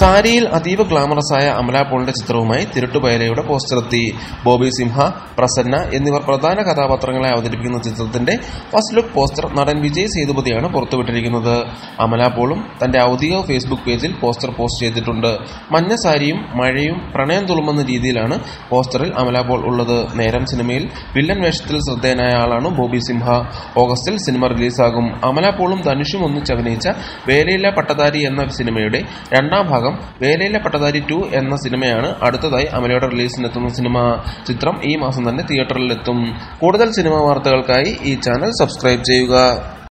സാരിയിൽ അതീവ ഗ്ലാമറസായ അമല പോളിന്റെ ചിത്രവുമായി തിരുട്ടുപയലയുടെ പോസ്റ്ററെത്തി ബോബി സിംഹ പ്രസന്ന എന്നിവർ പ്രധാന കഥാപാത്രങ്ങളെ അവതരിപ്പിക്കുന്ന ചിത്രത്തിന്റെ ഫസ്റ്റ് ലുക്ക് പോസ്റ്റർ നടൻ വിജയ് സേതുപതിയാണ് പുറത്തുവിട്ടിരിക്കുന്നത് അമല പോളും തന്റെ ഔദ്യോഗിക ഫേസ്ബുക്ക് പേജിൽ പോസ്റ്റർ പോസ്റ്റ് ചെയ്തിട്ടുണ്ട് മഞ്ഞ സാരിയും മഴയും പ്രണയം തുളുമ്പുന്ന രീതിയിലാണ് പോസ്റ്ററിൽ അമല പോൾ ഉള്ളത് നേരം സിനിമയിൽ വില്ലൻ വേഷത്തിൽ ശ്രദ്ധേയനായ ആളാണ് ബോബി സിംഹ ഓഗസ്റ്റിൽ സിനിമ റിലീസാകും അമല പോളും ധനുഷും ഒന്നിച്ച് അഭിനയിച്ച വേലയിലെ പട്ടതാരി എന്ന സിനിമയുടെ രണ്ടാം ഭാഗം വേലയിലെ പട്ടതാരി ടു എന്ന സിനിമയാണ് അടുത്തതായി അമലയുടെ റിലീസിനെത്തുന്ന സിനിമ ചിത്രം ഈ മാസം തന്നെ തിയേറ്ററിലെത്തും കൂടുതൽ സിനിമാ വാർത്തകൾക്കായി ഈ ചാനൽ സബ്സ്ക്രൈബ് ചെയ്യുക